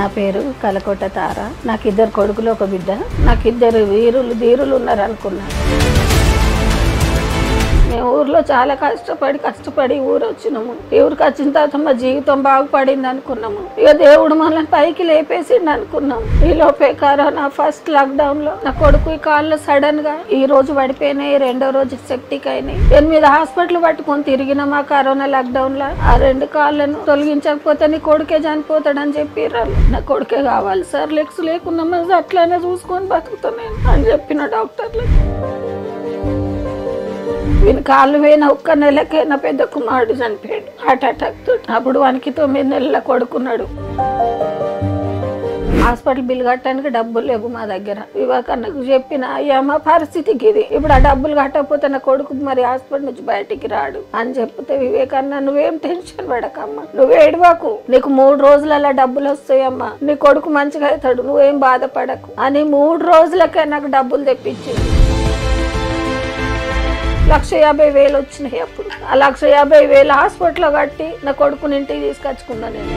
నా పేరు కలకోట తార నాకు ఇద్దరు కొడుకులు ఒక బిడ్డ నాకు ఇద్దరు వీరులు ధీరులు ఉన్నారు అనుకున్నా మేము ఊర్లో చాలా కష్టపడి కష్టపడి ఊరు వచ్చినాము ఈ ఊరికి వచ్చిన తర్వాత మా జీవితం బాగుపడింది అనుకున్నాము ఇక దేవుడు మనల్ని పైకి లేపేసిండు అనుకున్నాం ఈ లోపే కరోనా ఫస్ట్ లాక్డౌన్ లో నా కొడుకు ఈ కాళ్ళు సడన్ గా ఈ రోజు పడిపోయినాయి రెండో రోజు సెప్టిక్ అయినాయి ఎనిమిది హాస్పిటల్ పట్టుకొని తిరిగినాం ఆ కరోనా లాక్డౌన్ లో ఆ రెండు కాళ్ళను తొలగించకపోతే నీ కొడుకే చనిపోతాడని చెప్పిర్రు నా కొడుకే కావాలి సార్ లెగ్స్ లేకున్నా మరి అట్లానే చూసుకొని బతుకుతున్నాను అని చెప్పిన డాక్టర్లు వీని కాళ్ళు పోయిన ఒక్క నెలకే నా పెద్ద కుమారుడు చనిపోయాడు హార్ట్ అటాక్ తోటి అప్పుడు వానికి తొమ్మిది నెలల కొడుకున్నాడు హాస్పిటల్ బిల్ కట్టడానికి డబ్బులు లేవు మా దగ్గర వివేకన్నకు చెప్పిన అయ్యా మా పరిస్థితికి ఇది ఇప్పుడు ఆ డబ్బులు కట్టకపోతే నా కొడుకు మరి హాస్పిటల్ నుంచి బయటికి రాడు అని చెప్తే వివేకన్న నువ్వేం టెన్షన్ పడకమ్మా నువ్వు ఏడవకు నీకు మూడు రోజులలో డబ్బులు వస్తాయమ్మా నీ కొడుకు మంచిగా అవుతాడు నువ్వేం బాధపడకు అని మూడు రోజులకే నాకు డబ్బులు తెప్పించింది లక్ష యాభై వేలు వచ్చినాయి అప్పుడు ఆ లక్ష యాభై వేలు హాస్పిటల్లో కట్టి నా కొడుకుని ఇంటికి తీసుకొచ్చుకున్నా నేను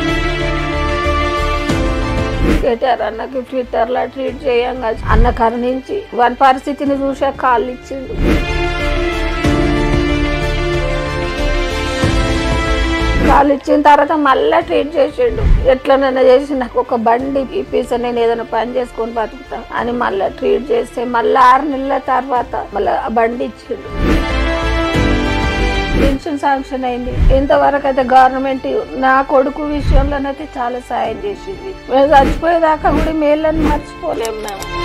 కేటీఆర్ అన్నకి ట్విట్టర్లో ట్వీట్ చేయంగా అన్న కరుణించి వాని పరిస్థితిని చూసా కాళ్ళు ఇచ్చిండు కాళ్ళు ఇచ్చిన తర్వాత మళ్ళీ ట్రీట్ చేసిండు ఎట్లనైనా చేసి నాకు ఒక బండి ఇప్పిస్తే నేను ఏదైనా పని చేసుకొని బతుకుతా అని మళ్ళీ ట్రీట్ చేస్తే మళ్ళీ ఆరు నెలల తర్వాత మళ్ళీ ఆ బండి ఇచ్చిండు పెన్షన్ శాంక్షన్ అయింది ఇంతవరకు అయితే గవర్నమెంట్ నా కొడుకు విషయంలోనైతే చాలా సాయం చేసింది మేము చచ్చిపోయేదాకా కూడా మేళ్ళని మర్చిపోలేము మేము